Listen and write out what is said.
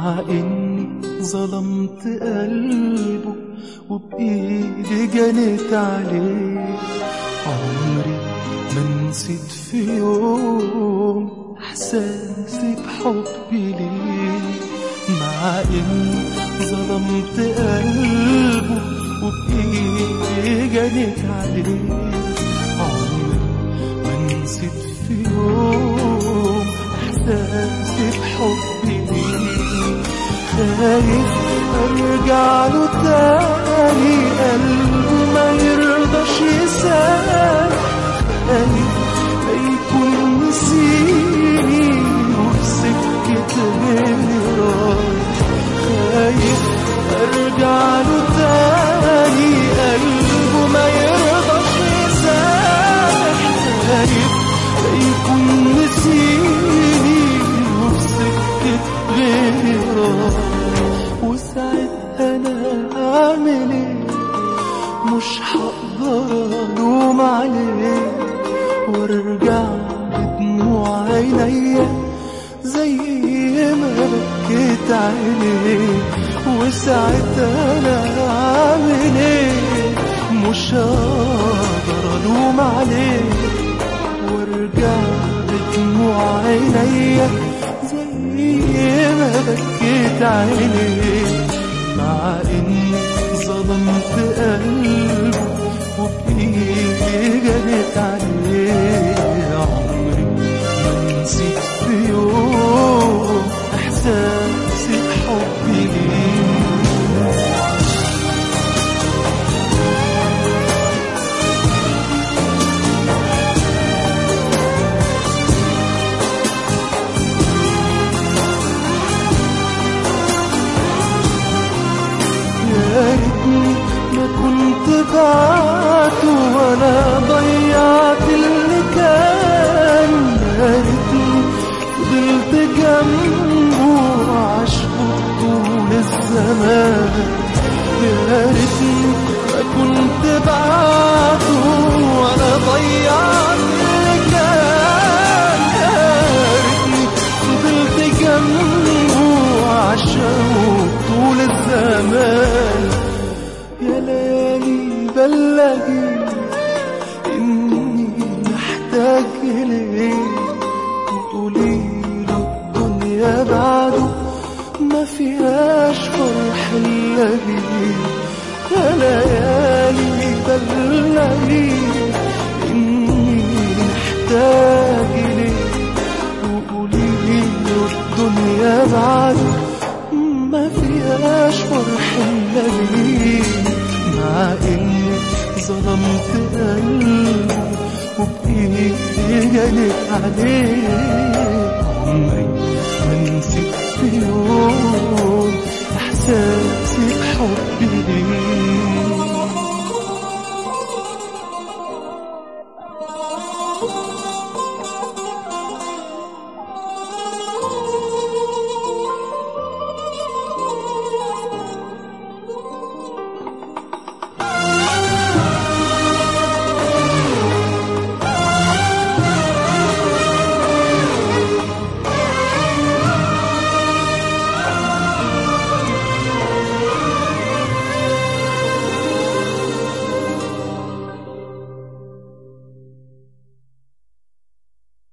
مع إني ظلمت قلبه وبإيدي جنت عليه عمري ما نسيت في يوم إحساسي بحبي ليه مع إني ظلمت قلبه وبإيدي جنت عليه عمري ما نسيت في يوم إحساسي بحبي ليه خايف أرجع له تاني قلبه ما يرضاش يسامح خايف لا يكون نسيني وفي سكة غيري رايح خايف أرجع له تاني قلبه ما يرضاش يسامح خايف لا يكون نسيني وفي سكة غيري رايح وساعتها أنا أعمل إيه مش هقدر ألوم عليه وارجع بدموع عينيا زي ما بكيت عليه وساعتها انا اعمل ايه مش هقدر الوم عليه وارجع بدموع عينيا زي ما بكيت عليه مع اني ظلمت قلبه وبإيدي جنت عليه عمري ما نسيت في يوم إحساسي بحبي ليه يا ريتني ما كنت بعته ولا ضيعت اللي كان يا ريتني فضلت جنبه عشقه طول الزمان يا ريتني ما كنت بعته ولا ضيعت اللي كان يا ريتني فضلت جنبه عشقه طول الزمان يا ليالي بلغي إني محتاج إليه وقولي له الدنيا بعده ما فيهاش فرح إلا بيه يا ليالي بلغي إني محتاج إليه وقولي له الدنيا بعده ما فيهاش فرح إلا بيه مع إني ظلمت قلبه وبإيدي جنت عليه عمري